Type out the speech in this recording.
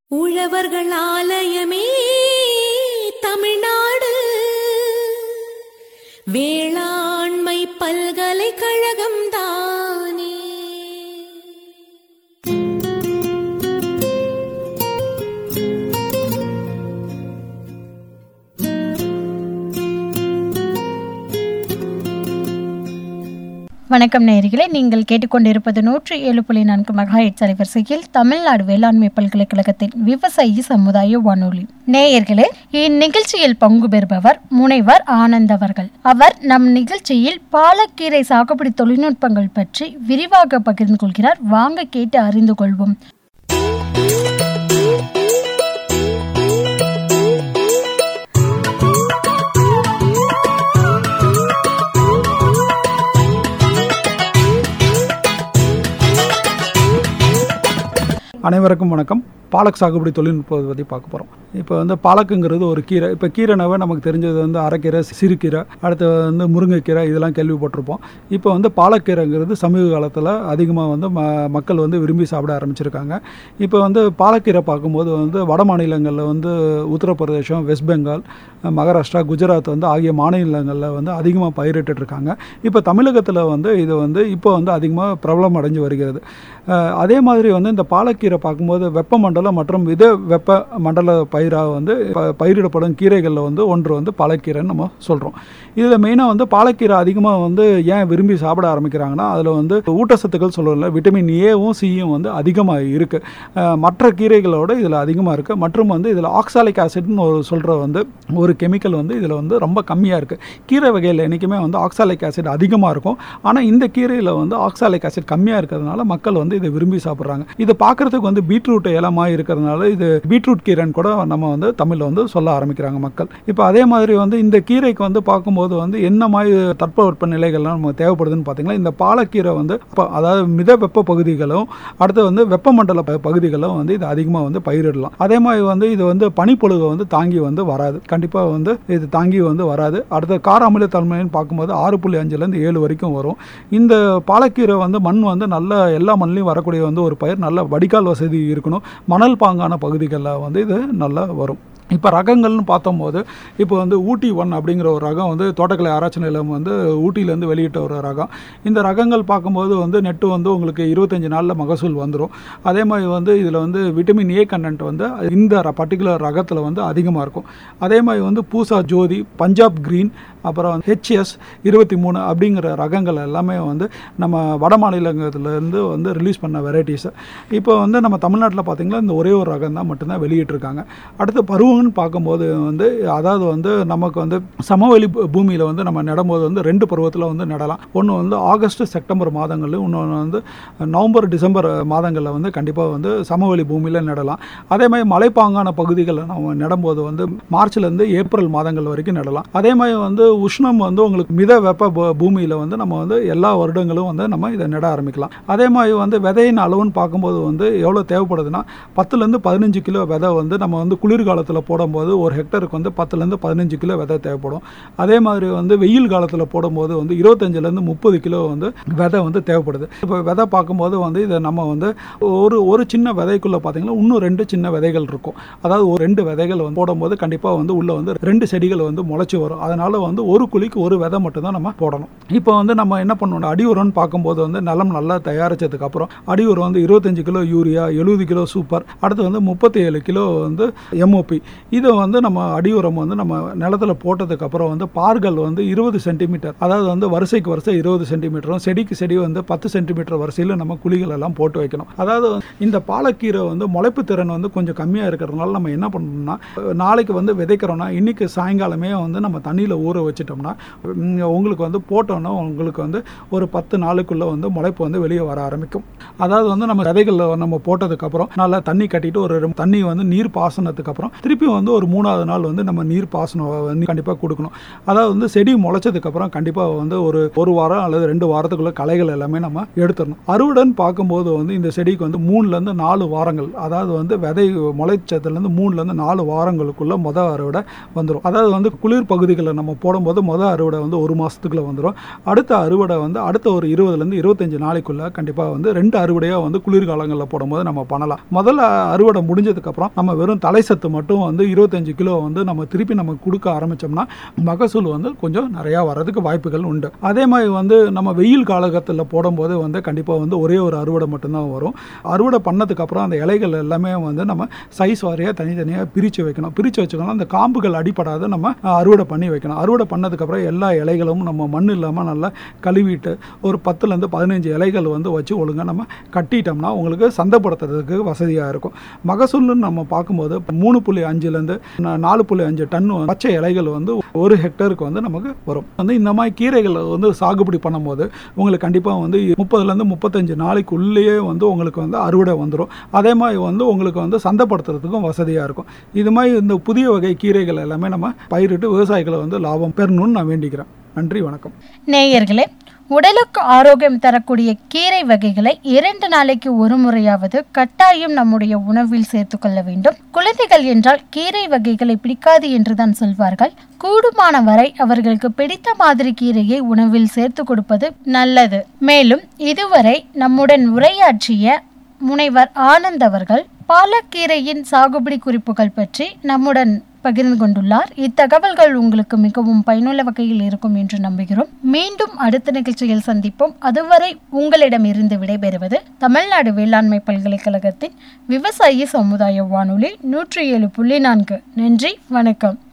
உழவர்கள் ஆலயமே தமிழ்நாடு வேளாண்மை பல்கலைக்கழகம் தானே வணக்கம் நேயர்களே நீங்கள் கேட்டுக்கொண்டிருப்பது நூற்றி ஏழு புள்ளி நான்கு மெகாஹெட் அலைவரிசையில் தமிழ்நாடு வேளாண்மை பல்கலைக்கழகத்தின் விவசாயி சமுதாய வானொலி நேயர்களே இந்நிகழ்ச்சியில் பங்கு பெறுபவர் முனைவர் ஆனந்த் அவர்கள் அவர் நம் நிகழ்ச்சியில் பாலக்கீரை சாகுபடி தொழில்நுட்பங்கள் பற்றி விரிவாக பகிர்ந்து கொள்கிறார் வாங்க கேட்டு அறிந்து கொள்வோம் அனைவருக்கும் வணக்கம் பாலக் சாகுபடி தொழில்நுட்பத்தை பற்றி பார்க்க போகிறோம் இப்போ வந்து பாலக்குங்கிறது ஒரு கீரை இப்போ கீரைனாவே நமக்கு தெரிஞ்சது வந்து அரைக்கீரை சிறுகீரை அடுத்து வந்து முருங்கைக்கீரை இதெல்லாம் கேள்விப்பட்டிருப்போம் இப்போ வந்து பாலக்கீரைங்கிறது சமீப காலத்தில் அதிகமாக வந்து ம மக்கள் வந்து விரும்பி சாப்பிட ஆரம்பிச்சிருக்காங்க இப்போ வந்து பாலக்கீரை பார்க்கும்போது வந்து வட மாநிலங்களில் வந்து உத்தரப்பிரதேசம் வெஸ்ட் பெங்கால் மகாராஷ்டிரா குஜராத் வந்து ஆகிய மாநிலங்களில் வந்து அதிகமாக பயிரிட்டு இருக்காங்க இப்போ தமிழகத்தில் வந்து இது வந்து இப்போ வந்து அதிகமாக பிரபலம் அடைஞ்சு வருகிறது அஹ் அதே மாதிரி வந்து இந்த பாலக்கீரை பார்க்கும்போது வெப்பமண்டலம் மற்றும் வித வெப்ப மண்டல பயிராக வந்து ப- பயிரிடப்படும் கீரைகளில் வந்து ஒன்று வந்து பாலக்கீரைன்னு நம்ம சொல்கிறோம் இதில் மெயினாக வந்து பாலக்கீரை அதிகமாக வந்து ஏன் விரும்பி சாப்பிட ஆரம்பிக்கிறாங்கன்னா அதில் வந்து ஊட்டச்சத்துக்கள் சொல்லல விட்டமின் ஏவும் சியும் வந்து அதிகமாக இருக்குது மற்ற கீரைகளோட இதில் அதிகமாக இருக்குது மற்றும் வந்து இதில் ஆக்சாலிக் ஆசிட்னு ஒரு சொல்கிற வந்து ஒரு கெமிக்கல் வந்து இதில் வந்து ரொம்ப கம்மியாக இருக்குது கீரை வகையில் என்றைக்குமே வந்து ஆக்சாலிக் ஆசிட் அதிகமாக இருக்கும் ஆனால் இந்த கீரையில் வந்து ஆக்சாலிக் ஆசிட் கம்மியாக இருக்கிறதுனால மக்கள் வந்து இதை விரும்பி சாப்பிட்றாங்க இது பார்க்குறதுக்கு வந்து பீட்ரூட் இலமாக இருக்கிறதுனால இது பீட்ரூட் கீரைன்னு கூட நம்ம வந்து தமிழில் வந்து சொல்ல ஆரம்பிக்கிறாங்க மக்கள் இப்போ அதே மாதிரி வந்து இந்த கீரைக்கு வந்து பார்க்கும்போது வந்து என்ன மாதிரி தட்பவெப்ப நிலைகள்லாம் நமக்கு தேவைப்படுதுன்னு பார்த்தீங்கன்னா இந்த பாலக்கீரை வந்து இப்போ அதாவது மித வெப்ப பகுதிகளும் அடுத்து வந்து வெப்பமண்டல ப- பகுதிகளும் வந்து இது அதிகமாக வந்து பயிரிடலாம் அதே மாதிரி வந்து இது வந்து பனிப்பொழுகை வந்து தாங்கி வந்து வராது கண்டிப்பாக வந்து இது தாங்கி வந்து வராது அடுத்த கார அமிலத்தன்மைன்னு பார்க்கும்போது ஆறு புள்ளி அஞ்சுலேருந்து ஏழு வரைக்கும் வரும் இந்த பாலக்கீரை வந்து மண் வந்து நல்ல எல்லா மண்ணிலையும் வரக்கூடிய வந்து ஒரு பயிர் நல்ல வடிகால் வசதி இருக்கணும் மணல் பாங்கான பகுதிகளில் வந்து இது நல்லா வரும் இப்போ ரகங்கள்னு பார்த்தம்போது இப்போ வந்து ஊட்டி ஒன் அப்படிங்கிற ஒரு ரகம் வந்து தோட்டக்கலை ஆராய்ச்சி நிலையம் வந்து ஊட்டியிலேருந்து வெளியிட்ட ஒரு ரகம் இந்த ரகங்கள் பார்க்கும்போது வந்து நெட்டு வந்து உங்களுக்கு இருபத்தஞ்சி நாளில் மகசூல் வந்துடும் அதே மாதிரி வந்து இதில் வந்து விட்டமின் ஏ கண்டென்ட் வந்து இந்த பர்டிகுலர் ரகத்தில் வந்து அதிகமாக இருக்கும் அதே மாதிரி வந்து பூசா ஜோதி பஞ்சாப் கிரீன் அப்புறம் ஹெச்எஸ் இருபத்தி மூணு அப்படிங்கிற ரகங்கள் எல்லாமே வந்து நம்ம வட மாநிலங்கள்லேருந்து வந்து ரிலீஸ் பண்ண வெரைட்டிஸு இப்போ வந்து நம்ம தமிழ்நாட்டில் பார்த்திங்கன்னா இந்த ஒரே ஒரு ரகம் தான் மட்டும்தான் வெளியிட்டிருக்காங்க அடுத்து பருவம்னு பார்க்கும்போது வந்து அதாவது வந்து நமக்கு வந்து சமவெளி பூ- பூமியில் வந்து நம்ம நடும்போது வந்து ரெண்டு பருவத்தில் வந்து நடலாம் ஒன்று வந்து ஆகஸ்ட் செப்டம்பர் மாதங்கள்லையும் இன்னொன்று வந்து நவம்பர் டிசம்பர் மாதங்களில் வந்து கண்டிப்பாக வந்து சமவெளி பூமியில் நடலாம் அதே மாதிரி மலைப்பாங்கான பகுதிகளில் நம்ம நடும்போது வந்து மார்ச்லேருந்து ஏப்ரல் மாதங்கள் வரைக்கும் நடலாம் அதே மாதிரி வந்து உஷ்ணம் வந்து உங்களுக்கு மித வெப்ப பூ- பூமியில் வந்து நம்ம வந்து எல்லா வருடங்களும் வந்து நம்ம இதை நட ஆரம்பிக்கலாம் அதே மாதிரி வந்து விதையின் அளவுன்னு பார்க்கும்போது வந்து எவ்வளோ தேவைப்படுதுன்னா பத்துலேருந்து பதினஞ்சு கிலோ விதை வந்து நம்ம வந்து குளிர்காலத்தில் போடும்போது ஒரு ஹெக்டருக்கு வந்து பத்துலேருந்து பதினஞ்சு கிலோ விதை தேவைப்படும் அதே மாதிரி வந்து வெயில் காலத்தில் போடும்போது வந்து இருபத்தஞ்சிலேருந்து முப்பது கிலோ வந்து விதை வந்து தேவைப்படுது இப்போ விதை பார்க்கும்போது வந்து இதை நம்ம வந்து ஒரு ஒரு சின்ன விதைக்குள்ளே பார்த்தீங்கன்னா இன்னும் ரெண்டு சின்ன விதைகள் இருக்கும் அதாவது ஒரு ரெண்டு விதைகள் வந்து போடும்போது கண்டிப்பாக வந்து உள்ளே வந்து ரெண்டு செடிகள் வந்து முளைச்சி வரும் அதனால் வந்து ஒரு குழிக்கு ஒரு விதை மட்டும் தான் நம்ம போடணும் இப்போ வந்து நம்ம என்ன பண்ணணும் அடி உரம்னு பார்க்கும்போது வந்து நிலம் நல்லா தயாரிச்சதுக்கு அப்புறம் அடி உரம் வந்து இருபத்தஞ்சு கிலோ யூரியா எழுபது கிலோ சூப்பர் அடுத்து வந்து முப்பத்தி ஏழு கிலோ வந்து எம்ஓபி இதை வந்து நம்ம அடி உரம் வந்து நம்ம நிலத்துல போட்டதுக்கு அப்புறம் வந்து பார்கள் வந்து இருபது சென்டிமீட்டர் அதாவது வந்து வரிசைக்கு வரிசை இருபது சென்டிமீட்டரும் செடிக்கு செடி வந்து பத்து சென்டிமீட்டர் வரிசையில் நம்ம குழிகள் எல்லாம் போட்டு வைக்கணும் அதாவது இந்த பாலக்கீரை வந்து முளைப்பு திறன் வந்து கொஞ்சம் கம்மியாக இருக்கிறதுனால நம்ம என்ன பண்ணணும்னா நாளைக்கு வந்து விதைக்கிறோம்னா இன்னைக்கு சாயங்காலமே வந்து நம்ம தண்ணியில் ஊற வச்சிட்டோம்னா உம், உங்களுக்கு வந்து போட்டோன்னா உங்களுக்கு வந்து ஒரு பத்து நாளுக்குள்ளே வந்து முளைப்பு வந்து வெளியே வர ஆரம்பிக்கும் அதாவது வந்து நம்ம விதைகள் நம்ம போட்டதுக்கப்புறம் நல்லா தண்ணி கட்டிட்டு ஒரு ரெண்டு- தண்ணி வந்து நீர் பாசனத்துக்கு அப்புறம் திருப்பி திருப்பி வந்து ஒரு மூணாவது நாள் வந்து நம்ம நீர் பாசனம் வந்து கண்டிப்பாக கொடுக்கணும் அதாவது வந்து செடி முளைச்சதுக்கப்புறம் கண்டிப்பாக வந்து ஒரு ஒரு வாரம் அல்லது ரெண்டு வாரத்துக்குள்ள களைகள் எல்லாமே நம்ம எடுத்துடணும் அறுவடைன்னு பார்க்கும்போது வந்து இந்த செடிக்கு வந்து மூணுலேருந்து நாலு வாரங்கள் அதாவது வந்து விதை முளைச்சதுலேருந்து மூணுலேருந்து நாலு வாரங்களுக்குள்ள மொத அறுவடை வந்துடும் அதாவது வந்து குளிர் பகுதிகளில் நம்ம போடும்போது மொத அறுவடை வந்து ஒரு மாதத்துக்குள்ள வந்துடும் அடுத்த அறுவடை வந்து அடுத்த ஒரு இருபதுலேருந்து இருபத்தஞ்சு நாளைக்குள்ள கண்டிப்பாக வந்து ரெண்டு அறுவடையாக வந்து குளிர்காலங்களில் போடும்போது நம்ம பண்ணலாம் முதல்ல அறுவடை முடிஞ்சதுக்கப்புறம் நம்ம வெறும் தலை சத்து மட்டும் வந்து இருபத்தஞ்சு கிலோ வந்து நம்ம திருப்பி நம்ம கொடுக்க ஆரம்பித்தோம்னா மகசூல் வந்து கொஞ்சம் நிறையா வர்றதுக்கு வாய்ப்புகள் உண்டு அதே மாதிரி வந்து நம்ம வெயில் காலகட்டத்தில் போடும்போது வந்து கண்டிப்பாக வந்து ஒரே ஒரு அறுவடை மட்டும்தான் வரும் அறுவடை பண்ணதுக்கப்புறம் அந்த இலைகள் எல்லாமே வந்து நம்ம சைஸ் வாரியாக தனித்தனியாக பிரித்து வைக்கணும் பிரித்து வச்சுக்கணும் அந்த காம்புகள் அடிப்படாத நம்ம அஹ், அறுவடை பண்ணி வைக்கணும் அறுவடை பண்ணதுக்கப்புறம் எல்லா இலைகளும் நம்ம மண் இல்லாமல் நல்லா கழுவிட்டு ஒரு பத்துலேருந்து பதினஞ்சு இலைகள் வந்து வச்சு ஒழுங்காக நம்ம கட்டிட்டோம்னா உங்களுக்கு சந்தைப்படுத்துறதுக்கு வசதியாக இருக்கும் மகசூல்னு நம்ம பார்க்கும்போது மூணு புள்ளி அஞ்சுலேருந்து நாலு புள்ளி அஞ்சு டன் பச்சை இலைகள் வந்து ஒரு ஹெக்டருக்கு வந்து நமக்கு வரும் வந்து இந்த மாதிரி கீரைகளை வந்து சாகுபடி பண்ணும்போது உங்களுக்கு கண்டிப்பாக வந்து முப்பதுலேருந்து முப்பத்தஞ்சு நாளைக்கு உள்ளேயே வந்து உங்களுக்கு வந்து அறுவடை வந்துடும் அதே மாதிரி வந்து உங்களுக்கு வந்து சந்தைப்படுத்துறதுக்கும் வசதியாக இருக்கும் இது மாதிரி இந்த புதிய வகை கீரைகள் எல்லாமே நம்ம பயிரிட்டு விவசாயிகளை வந்து லாபம் பெறணும்னு நான் வேண்டிக்கிறேன் நன்றி வணக்கம் நேயர்களே உடலுக்கு ஆரோக்கியம் தரக்கூடிய கீரை வகைகளை இரண்டு நாளைக்கு ஒரு முறையாவது கட்டாயம் நம்முடைய உணவில் சேர்த்துக்கொள்ள வேண்டும் குழந்தைகள் என்றால் கீரை வகைகளை பிடிக்காது என்றுதான் சொல்வார்கள் கூடுமான வரை அவர்களுக்கு பிடித்த மாதிரி கீரையை உணவில் சேர்த்து கொடுப்பது நல்லது மேலும் இதுவரை நம்முடன் உரையாற்றிய முனைவர் ஆனந்த் அவர்கள் பாலக்கீரையின் சாகுபடி குறிப்புகள் பற்றி நம்முடன் பகிர்ந்து கொண்டுள்ளார் இத்தகவல்கள் உங்களுக்கு மிகவும் பயனுள்ள வகையில் இருக்கும் என்று நம்புகிறோம் மீண்டும் அடுத்த நிகழ்ச்சியில் சந்திப்போம் அதுவரை உங்களிடம் இருந்து விடைபெறுவது தமிழ்நாடு வேளாண்மை பல்கலைக்கழகத்தின் விவசாயி சமுதாய வானொலி நூற்றி ஏழு புள்ளி நான்கு நன்றி வணக்கம்